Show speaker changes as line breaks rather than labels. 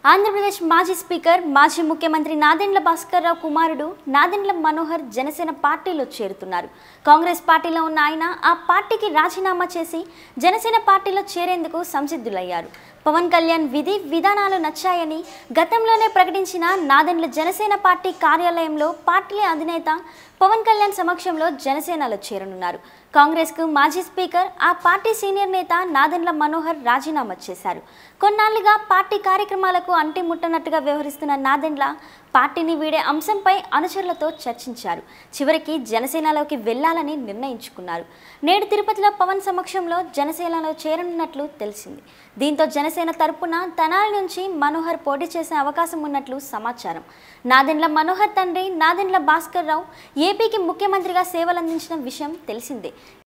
ఆంధ్రప్రదేశ్ మాజీ స్పీకర్ మాజీ ముఖ్యమంత్రి నాదెండ్ల భాస్కర్రావు కుమారుడు నాదెండ్ల మనోహర్ జనసేన పార్టీలో చేరుతున్నారు కాంగ్రెస్ పార్టీలో ఉన్న ఆయన ఆ పార్టీకి రాజీనామా చేసి జనసేన పార్టీలో చేరేందుకు సంసిద్ధులయ్యారు పవన్ కళ్యాణ్ విధి విధానాలు నచ్చాయని గతంలోనే ప్రకటించిన నాదెండ్ల జనసేన పార్టీ కార్యాలయంలో పార్టీ అధినేత పవన్ కళ్యాణ్ సమక్షంలో జనసేనలో చేరనున్నారు కాంగ్రెస్కు మాజీ స్పీకర్ ఆ పార్టీ సీనియర్ నేత నాదెండ్ల మనోహర్ రాజీనామా చేశారు కొన్నాళ్లుగా పార్టీ కార్యక్రమాలకు అంటిముట్టనట్టుగా వ్యవహరిస్తున్న నాదెండ్ల పార్టీని వీడే అంశంపై అనుచరులతో చర్చించారు చివరికి జనసేనలోకి వెళ్లాలని నిర్ణయించుకున్నారు నేడు తిరుపతిలో పవన్ సమక్షంలో జనసేనలో చేరనున్నట్లు తెలిసింది దీంతో జనసేన తరపున తెనాలి నుంచి మనోహర్ పోటీ చేసే అవకాశం ఉన్నట్లు సమాచారం నాదెండ్ల మనోహర్ తండ్రి నాదెండ్ల భాస్కర్ రావు ఏపీకి ముఖ్యమంత్రిగా సేవలందించిన విషయం తెలిసిందే